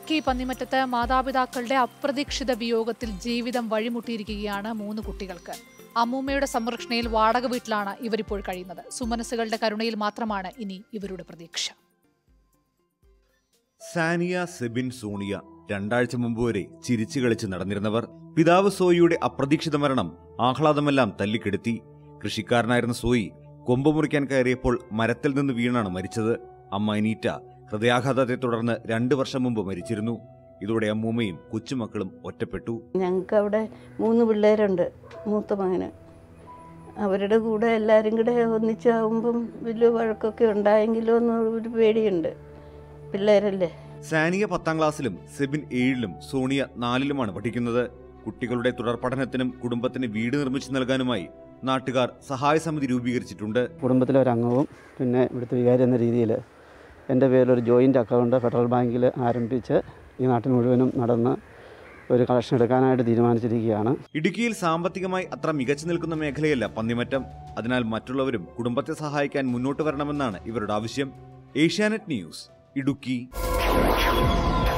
ഇടുക്കി പന്നിമറ്റത്ത് മാതാപിതാക്കളുടെ അപ്രതീക്ഷിത വിയോഗത്തിൽ ജീവിതം വഴിമുട്ടിയിരിക്കുകയാണ് മൂന്ന് കുട്ടികൾക്ക് അമ്മൂമ്മയുടെ സംരക്ഷണയിൽ വാടക വീട്ടിലാണ് ഇവരിപ്പോൾ കഴിയുന്നത് സുമനസുകളുടെ കരുണയിൽ മാത്രമാണ് ഇനി ഇവരുടെ പ്രതീക്ഷ സാനിയ സെബിൻ സോണിയ രണ്ടാഴ്ച മുമ്പ് വരെ ചിരിച്ചു കളിച്ച് നടന്നിരുന്നവർ പിതാവ് സോയിയുടെ അപ്രതീക്ഷിത മരണം ആഹ്ലാദമെല്ലാം തല്ലിക്കെടുത്തി കൃഷിക്കാരനായിരുന്ന സോയി കൊമ്പ് മുറിക്കാൻ കയറിയപ്പോൾ മരത്തിൽ നിന്ന് വീണാണ് മരിച്ചത് അമ്മ അനീറ്റ ഹൃദയാഘാതത്തെ തുടർന്ന് രണ്ടു വർഷം മുമ്പ് മരിച്ചിരുന്നു ഇതോടെ അമ്മൂമ്മയും കൊച്ചുമക്കളും ഒറ്റപ്പെട്ടു ഞങ്ങൾക്ക് അവിടെ മൂന്ന് പിള്ളേരുണ്ട് മൂത്ത മകന് അവരുടെ കൂടെ എല്ലാവരും കൂടെ ഒന്നിച്ചാവുമ്പം വലിയ വഴക്കൊക്കെ ഉണ്ടായെങ്കിലോ എന്ന് ഒരു പേടിയുണ്ട് പിള്ളേരല്ലേ സാനിയ പത്താം ക്ലാസ്സിലും സെബിൻ ഏഴിലും സോണിയ നാലിലുമാണ് പഠിക്കുന്നത് കുട്ടികളുടെ തുടർ പഠനത്തിനും കുടുംബത്തിന് വീട് നിർമ്മിച്ചു നൽകാനുമായി നാട്ടുകാർ സഹായ സമിതി രൂപീകരിച്ചിട്ടുണ്ട് കുടുംബത്തിലെ ഒരു അംഗവും പിന്നെ ഇവിടുത്തെ വികാരി എന്ന രീതിയിൽ എൻ്റെ പേരിലൊരു ജോയിൻ്റ് അക്കൗണ്ട് ഫെഡറൽ ബാങ്കിൽ ആരംഭിച്ച് ഈ നാട്ടിൽ മുഴുവനും നടന്ന് ഒരു കളക്ഷൻ എടുക്കാനായിട്ട് തീരുമാനിച്ചിരിക്കുകയാണ് ഇടുക്കിയിൽ സാമ്പത്തികമായി അത്ര മികച്ചു നിൽക്കുന്ന മേഖലയല്ല പന്നിമറ്റം അതിനാൽ മറ്റുള്ളവരും കുടുംബത്തെ സഹായിക്കാൻ മുന്നോട്ട് വരണമെന്നാണ് ഇവരുടെ ആവശ്യം ഏഷ്യാനെറ്റ് ന്യൂസ് ഇടുക്കി